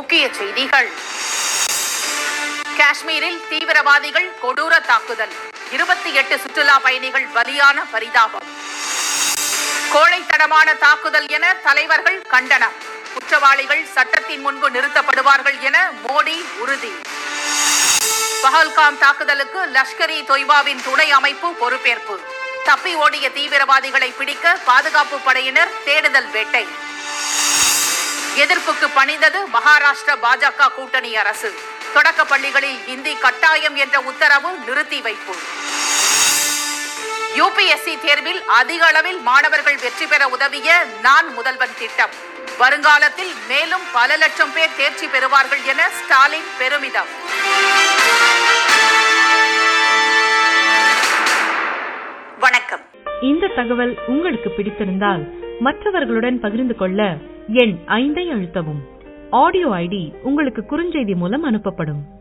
முக்கிய செய்திகள் காஷ்மீரில் தீவிரவாதிகள் கொடூர தாக்குதல் இருபத்தி எட்டு சுற்றுலா பயணிகள் பலியான பரிதாபம் கோழைத்தனமான தாக்குதல் என தலைவர்கள் கண்டனம் குற்றவாளிகள் சட்டத்தின் முன்பு நிறுத்தப்படுவார்கள் என மோடி உறுதி பஹல்காம் தாக்குதலுக்கு லஷ்கர் இ தொய்பாவின் துணை அமைப்பு பொறுப்பேற்பு தப்பி ஓடிய தீவிரவாதிகளை பிடிக்க பாதுகாப்பு படையினர் தேடுதல் வேட்டை எதிர்ப்புக்கு பணிந்தது மகாராஷ்டிர பாஜக கூட்டணி அரசு தொடக்க பள்ளிகளில் இந்தி கட்டாயம் என்ற உத்தரவு நிறுத்தி வைப்பு யுபிஎஸ்சி தேர்வில் அதிக அளவில் மாணவர்கள் வெற்றி பெற உதவிய நான் முதல்வன் திட்டம் வருங்காலத்தில் மேலும் பல லட்சம் பேர் தேர்ச்சி பெறுவார்கள் என ஸ்டாலின் பெருமிதம் வணக்கம் இந்த தகவல் உங்களுக்கு பிடித்திருந்தால் மற்றவர்களுடன் பகிர்ந்து கொள்ள எண் ஐந்தை அழுத்தவும் ஆடியோ ஐடி உங்களுக்கு குறுஞ்செய்தி மூலம் அனுப்பப்படும்